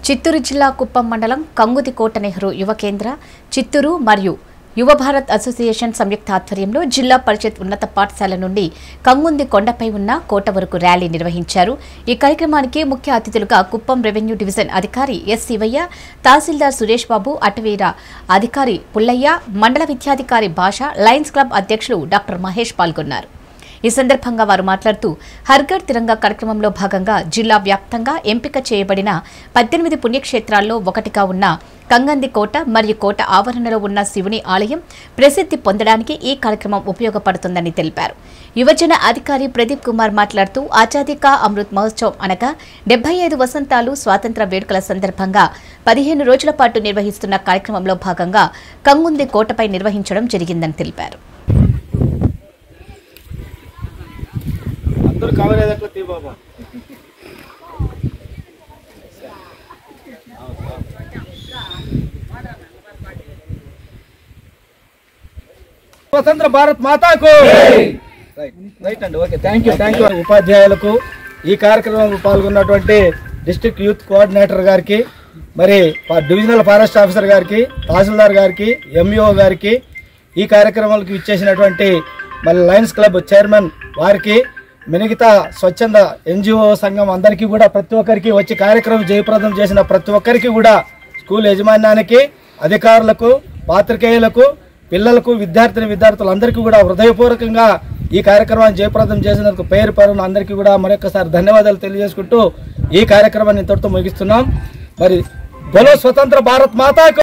చిత్తూరు జిల్లా కుప్పం మండలం కంగుదికోట నెహ్రూ యువ కేంద్ర చిత్తూరు మరియు యువ భారత్ అసోసియేషన్ సంయుక్త ఆధ్వర్యంలో జిల్లా పరిషత్ ఉన్నత పాఠశాల నుండి కంగుంది కొండపై ఉన్న కోట వరకు ర్యాలీ నిర్వహించారు ఈ కార్యక్రమానికి ముఖ్య అతిథులుగా కుప్పం రెవెన్యూ డివిజన్ అధికారి ఎస్ శివయ్య తహసీల్దార్ సురేష్ బాబు అటవీర అధికారి పుల్లయ్య మండల విద్యాధికారి భాష లయన్స్ క్లబ్ అధ్యక్షులు డాక్టర్ మహేష్ పాల్గొన్నారు ఈ సందర్భంగా వారు మాట్లాడుతూ హర్ఘర్ తిరంగా కార్యక్రమంలో భాగంగా జిల్లా వ్యాప్తంగా ఎంపిక చేయబడిన పద్దెనిమిది పుణ్యక్షేత్రాల్లో ఒకటిగా ఉన్న కంగంది కోట మరియు కోట ఆవరణలో ఉన్న శివుని ఆలయం ప్రసిద్ధి పొందడానికి ఈ కార్యక్రమం ఉపయోగపడుతుందని తెలిపారు యువజన అధికారి ప్రదీప్ కుమార్ మాట్లాడుతూ ఆజాదీ కా అమృత్ మహోత్సవం అనగా డెబ్బై ఐదు వసంతాలు స్వాతంత్ర వేడుకల సందర్భంగా పదిహేను రోజుల పాటు నిర్వహిస్తున్న కార్యక్రమంలో భాగంగా కంగుంది కోటపై నిర్వహించడం జరిగిందని తెలిపారు అందరూ కవర్ అయ్యేటట్లు తీ బాబా స్వతంత్ర భారత్ మాతాకు రైట్ అండి okay thank you thank you ఉపాధ్యాయులకు ఈ కార్యక్రమంలో పాల్గొన్నటువంటి డిస్ట్రిక్ట్ యూత్ కోఆర్డినేటర్ గారికి మరి పా- డివిజనల్ ఫారెస్ట్ ఆఫీసర్ గారికి తహసీల్దార్ గారికి ఎంఈఓ గారికి ఈ కార్యక్రమాలకు ఇచ్చేసినటువంటి మరి లయన్స్ క్లబ్ చైర్మన్ వారికి మిగతా స్వచ్ఛంద ఎన్జిఓ సంఘం అందరికీ కూడా ప్రతి ఒక్కరికి వచ్చి కార్యక్రమం జయప్రదం చేసిన ప్రతి ఒక్కరికి కూడా స్కూల్ యజమాన్యానికి అధికారులకు పాత్రికేయులకు పిల్లలకు విద్యార్థిని విద్యార్థులందరికీ కూడా హృదయపూర్వకంగా ఈ కార్యక్రమాన్ని జయప్రదం చేసినందుకు పేరు పేరున అందరికీ కూడా మరొకసారి ధన్యవాదాలు తెలియజేసుకుంటూ ఈ కార్యక్రమాన్ని ఇంతటితో ముగిస్తున్నాం మరి బలో స్వతంత్ర భారత్ మాతాకు